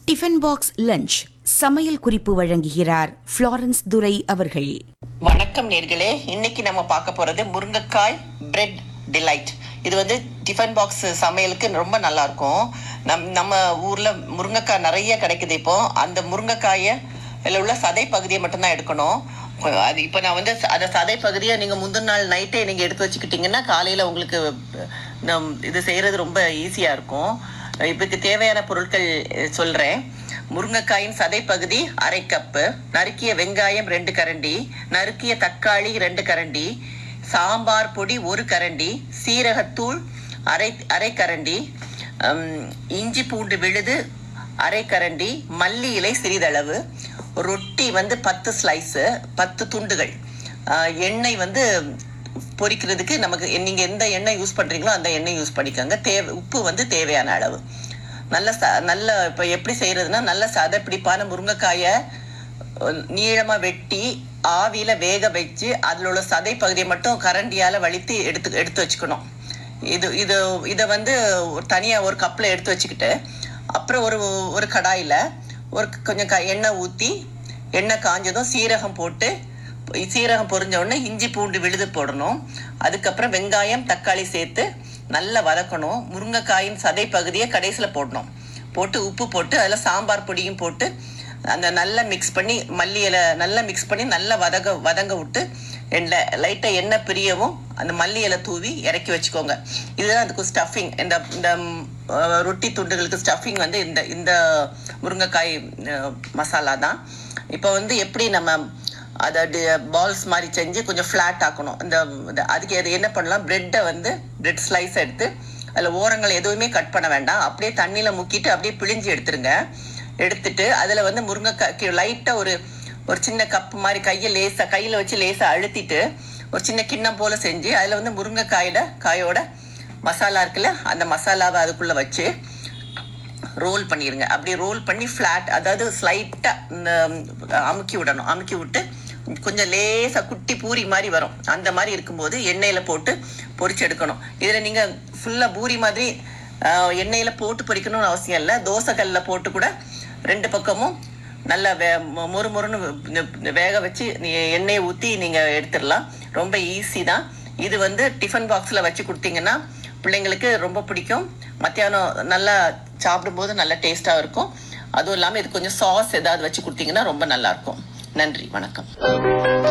tiffin box lunch சமையல் குறிப்பு வழங்குகிறார் ஃப்ளாரன்ஸ் துரை அவர்கள் வணக்கம் நேர்களே இன்னைக்கு நம்ம பார்க்க போறது முருங்கைக்காய் பிரெட் டிலைட் இது வந்து டிஃபன் பாக்ஸ் சமையலுக்கு ரொம்ப நல்லா இருக்கும் நம் நம்ம ஊர்ல முருங்கைக்காய் நிறைய கிடைக்குது இப்போ அந்த முருங்கைக்காயை அதில் உள்ள சதை பகுதியை மட்டும்தான் எடுக்கணும் அது இப்போ நான் வந்து அந்த சதை பகுதியை நீங்கள் முந்தின நாள் நைட்டே நீங்கள் எடுத்து வச்சுக்கிட்டீங்கன்னா காலையில் உங்களுக்கு நம் இது செய்கிறது ரொம்ப ஈஸியாக இருக்கும் இதுக்கு தேவையான பொருட்கள் அஹ், சொல்றேன் முருங்கைக்காயின் சதைப்பகுதி அரை கப்பு நறுக்கிய வெங்காயம் ரெண்டு கரண்டி நறுக்கிய தக்காளி ரெண்டு கரண்டி சாம்பார் பொடி ஒரு கரண்டி சீரகத்தூள் அரை அரை கரண்டி ஹம், இஞ்சி பூண்டு விழுது அரை கரண்டி மல்லி இலை சிறிதளவு ரொட்டி வந்து பத்து ஸ்லைஸு பத்து துண்டுகள் ஆஹ், எண்ணெய் வந்து பொரிக்கிறதுக்கு நமக்கு நீங்க எந்த எண்ணெய் யூஸ் பண்றீங்களோ அந்த எண்ணெய் யூஸ் பண்ணிக்கோங்க தேவை உப்பு வந்து தேவையான அளவு நல்ல ச நல்ல இப்போ எப்படி செய்யறதுன்னா நல்ல சதைப்பிடிப்பான முருங்கைக்காயை அஹ், நீளமா வெட்டி ஆவியில வேக வச்சு அதில் உள்ள சதை பகுதியை மட்டும் கரண்டியால வலித்து எடுத்து எடுத்து வச்சுக்கணும் இது இது இதை வந்து ஒரு தனியா ஒரு கப்பில் எடுத்து வச்சுக்கிட்டு அப்புறம் ஒரு ஒரு கடாயில ஒரு கொஞ்சம் க- எண்ணெய் ஊற்றி எண்ணெய் காஞ்சதும் சீரகம் போட்டு சீரகம் பொரிஞ்ச உடனே இஞ்சி பூண்டு விழுது போடணும் அதுக்கப்புறம் வெங்காயம் தக்காளி சேர்த்து நல்லா வதக்கணும் முருங்கைக்காயின் சதை பகுதியை கடைசியில் போடணும் போட்டு உப்பு போட்டு அதில் சாம்பார் பொடியும் போட்டு அந்த நல்லா மிக்ஸ் பண்ணி மல்லி இலை நல்லா மிக்ஸ் பண்ணி நல்லா வதங்க வதங்க விட்டு எண்ணெய் லைட்டாக எண்ணெய் பிரியவும் அந்த மல்லி இலை தூவி இறக்கி வச்சுக்கோங்க இதுதான் அதுக்கு ஸ்டஃபிங் இந்த இந்த ம், அஹ், ரொட்டி துண்டுகளுக்கு ஸ்டஃபிங் வந்து இந்த இந்த முருங்கைக்காய் அஹ், மசாலா தான் இப்போ வந்து எப்படி நம்ம அதை பால்ஸ் மாதிரி செஞ்சு கொஞ்சம் ஃப்ளாட் ஆக்கணும் இந்த இந்த- அதுக்கு எது என்ன பண்ணலாம் பிரெட்டை வந்து பிரெட் ஸ்லைஸ் எடுத்து அதில் ஓரங்கள் எதுவுமே கட் பண்ண வேண்டாம் அப்படியே தண்ணியில் முக்கிட்டு அப்படியே பிழிஞ்சு எடுத்துருங்க எடுத்துட்டு அதில் வந்து முருங்கைக்காய் லைட்டாக ஒரு ஒரு சின்ன கப்பு மாதிரி கையை லேசாக கையில் வச்சு லேசாக அழுத்திட்டு ஒரு சின்ன கிண்ணம் போல் செஞ்சு அதில் வந்து முருங்கைக்காயோட காயோட மசாலா இருக்குல்ல அந்த மசாலாவை அதுக்குள்ளே வச்சு ரோல் பண்ணிடுங்க அப்படி ரோல் பண்ணி ஃப்ளாட் அதாவது ஸ்லைட்டாக இந்த அமுக்கி விடணும் அமுக்கி விட்டு கொஞ்சம் லேசாக குட்டி பூரி மாதிரி வரும் அந்த மாதிரி இருக்கும்போது எண்ணெயில் போட்டு பொரிச்சு எடுக்கணும் இதில் நீங்கள் ஃபுல்லாக பூரி மாதிரி ஆஹ், எண்ணெயில் போட்டு பொரிக்கணும்னு அவசியம் இல்லை தோசைக்கல்லில் போட்டு கூட ரெண்டு பக்கமும் நல்லா வே மொ- மொறு மொறுன்னு வே- வேக வச்சு நீ எண்ணெயை ஊற்றி நீங்கள் எடுத்துடலாம் ரொம்ப ஈஸி தான் இது வந்து டிஃபன் பாக்ஸில் வச்சு கொடுத்தீங்கன்னா பிள்ளைங்களுக்கு ரொம்ப பிடிக்கும் மத்தியானம் நல்லா சாப்பிடும்போது நல்லா டேஸ்ட்டாக இருக்கும் அதுவும் இல்லாமல் இது கொஞ்சம் சாஸ் ஏதாவது வச்சு கொடுத்தீங்கன்னா ரொம்ப நல்லா இருக்கும் நன்றி வணக்கம்